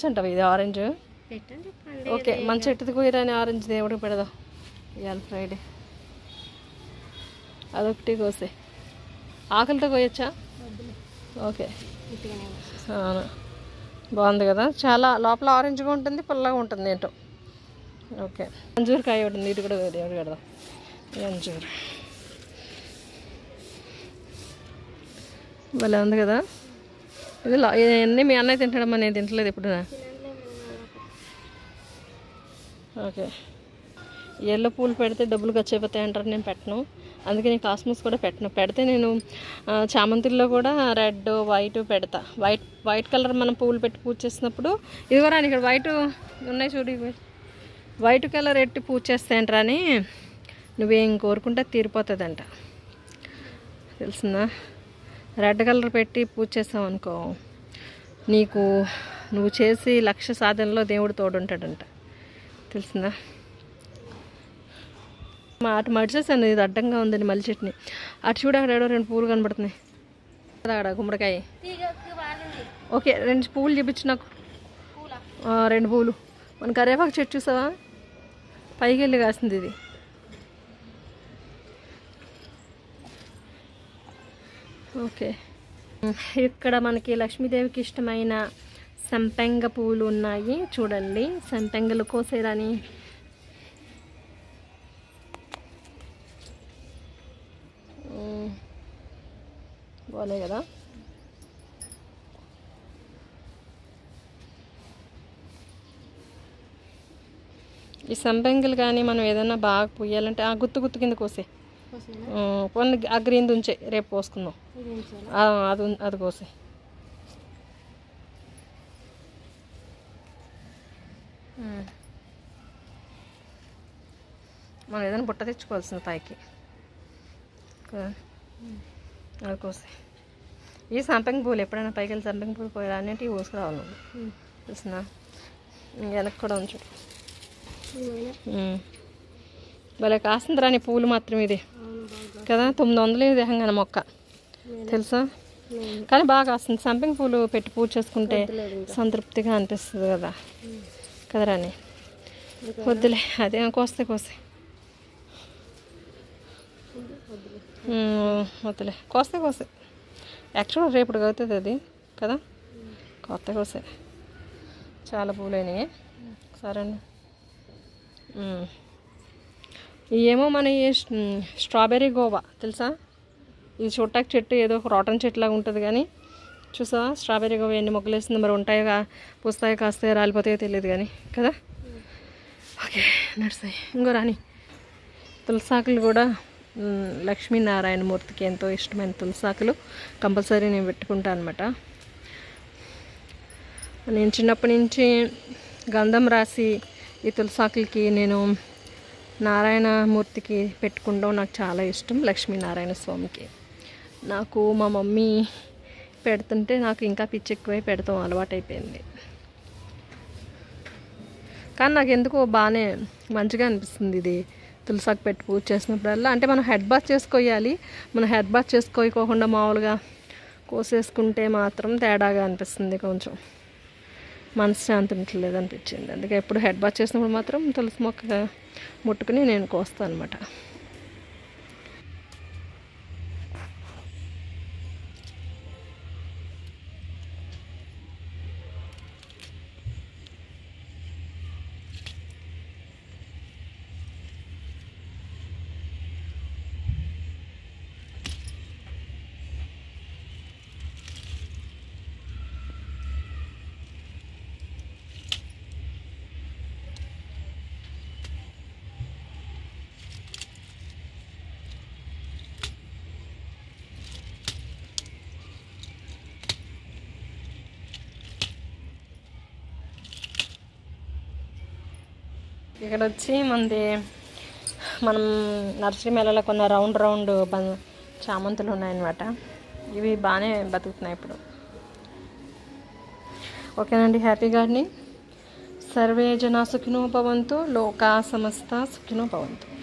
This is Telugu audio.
పెట్టచ్చు అంటావు ఇది ఆరెంజ్ పెట్టండి ఓకే మన చెట్టుది కోయరాని ఆరెంజ్ దేవుడికి పెడదాం ఇవాళ ఫ్రైడే అదొకటి కోసే ఆకలితో కోయచ్చా ఓకే ఇటుగానే అవును బాగుంది కదా చాలా లోపల ఆరెంజ్గా ఉంటుంది పుల్లగా ఉంటుంది ఏంటో ఓకే అంజూరు కాయ ఒకటి ఉంది ఇది కూడా దేవుడు పెడదాం ఈ అంజూరు భలే ఉంది కదా ఇది లా- ఇవన్నీ మీ అన్నయ్య తింటాడమ్మా నేను తింటలేదు ఇప్పుడు ఓకే ఎల్లో పూలు పెడితే డబ్బులు ఖర్చు అయిపోతాయి అంటారు నేను పెట్టను అందుకే నేను కాస్మోస్ కూడా పెట్టను పెడితే నేను ఆ, చామంతుల్లో కూడా రెడ్ వైట్ పెడతా వైట్ వైట్ కలర్ మనం పూలు పెట్టి పూజ చేసినప్పుడు ఇదిగో రాని ఇక్కడ వైట్ ఉన్నాయి చూడు ఇవి వైట్ కలర్ ఎట్టి పూజ చేస్తాయంటరా అని నువ్వేం కోరుకుంటే తీరిపోతుందంట తెలిసిందా రెడ్ కలర్ పెట్టి పూజ చేసావు అనుకో నీకు నువ్వు చేసి లక్ష్య సాధనలో దేవుడు తోడుంటాడంట తెలిసిందా మా అటు మడిచేసాను ఇది అడ్డంగా ఉందండి మల్లి చెట్టుని అటు చూడ అక్కడ ఏడో రెండు పూలు కనబడుతున్నాయి కదా అక్కడ గుమ్మడికాయ ఓకే రెండు పూలు చూపించు నాకు ఆ, రెండు పూలు మన కరివేపాకు చెట్టు చూసావా పైకి వెళ్ళి కాసింది ఇది ఓకే ఇక్కడ మనకి లక్ష్మీదేవికి ఇష్టమైన సంపెంగ పూలు ఉన్నాయి చూడండి సంపెంగలు కోసేరాని మ్మ్. బాగున్నాయి కదా ఈ సంపెంగలు కానీ మనం ఏదైనా బాగా పుయ్యాలంటే ఆ గుత్తు గుత్తు కింద కోసే కోసేనా? కొన్ని ఆ గ్రీన్ ఉంచే రేపు పోసుకుందాం ఇది ఉంచాలా? ఆ, అది ఉన్- అది కోసే మ్మ్. మనం ఏదైనా బుట్ట తెచ్చుకోవాల్సింది పైకి కదా అది కోసే ఈ సంపంగి పూలు ఎప్పుడైనా పైకి వెళ్ళి సంపంగి పూలు పోయాలి అన్నింటివి కోసుకురావాలి నువ్వు ఉమ్. తెలిసిన వెనక్కి కూడా ఉంచు ఇదిగోనా? మ్మ్. భలే కాస్తుంది రాని పూలు మాత్రం ఇది అవును బాగా కదా తొమ్మిది వందలు ఇది దేహంగా మొక్క తెలుసా లేదు. కానీ బాగా కాస్తుంది సంపింగ్ పూలు పెట్టి పూజ చేసుకుంటే వద్దులేదు ఇంకా. సంతృప్తిగా అనిపిస్తుంది కదా కదా రాని వద్దులే అదేం కోస్తే కోస్తే వద్దులే. మ్మ్, వద్దులే కోస్తే కోస్తే యాక్చువల్ రేపు అవుతుంది అది కదా కొత్త కోసే చాలా పూలైనవి సరే అండి మ్మ్. ఇవేమో మన ఈ స్- స్ట్రాబెర్రీ గోవా తెలుసా ఇది చూడటానికి చెట్టు ఏదో ఒక రోటన్ చెట్టు లాగా ఉంటుంది కానీ చూసావా స్ట్రాబెర్రీ గోవా ఎన్ని మొగ్గలు వేస్తుంది మరి ఉంటాయో కా- పూస్తాయో కాస్తాయో రాలిపోతాయో తెలియదు కానీ కదా ఓకే నడుస్తాయి ఇంకో రాని తులసాకులు కూడా మ్, లక్ష్మీనారాయణ మూర్తికి ఎంతో ఇష్టమైన తులసాకులు కంపల్సరీ నేను పెట్టుకుంటాను అనమాట నేను చిన్నప్పటి నుంచి గంధం రాసి ఈ తులసాకులకి నేను నారాయణ మూర్తికి పెట్టుకుంటాం నాకు చాలా ఇష్టం లక్ష్మీనారాయణ స్వామికి నాకు మా మమ్మీ పెడుతుంటే నాకు ఇంకా పిచ్చి ఎక్కువై పెడతాం అలవాటైపోయింది కానీ నాకు ఎందుకో బాగానే మంచిగా అనిపిస్తుంది ఇది తులసాకు పెట్టి పూజ చేసినప్పుడల్లా అంటే మనం హెడ్ బాత్ చేసుకోవాలి మనం హెడ్ బాత్ చేసుకోకోకుండా మామూలుగా కోసేసుకుంటే మాత్రం తేడాగా అనిపిస్తుంది కొంచెం మనశ్శాంతి ఉండట్లేదు అనిపించింది అందుకే ఎప్పుడు హెడ్ బాత్ చేసినప్పుడు మాత్రం తులసి మొక్క ముట్టుకుని నేను కోస్తాను అనమాట ఇక్కడ వచ్చి మనది మనం నర్సరీ మేళలో కొన్న రౌండ్ రౌండ్ బం చామంతులు ఉన్నాయన్నమాట ఇవి బాగానే బతుకుతున్నాయి ఇప్పుడు ఓకేనండి హ్యాపీ గార్డెనింగ్ సర్వే జన సుఖినో భవంతు లోకా సమస్త సుఖినో భవంతు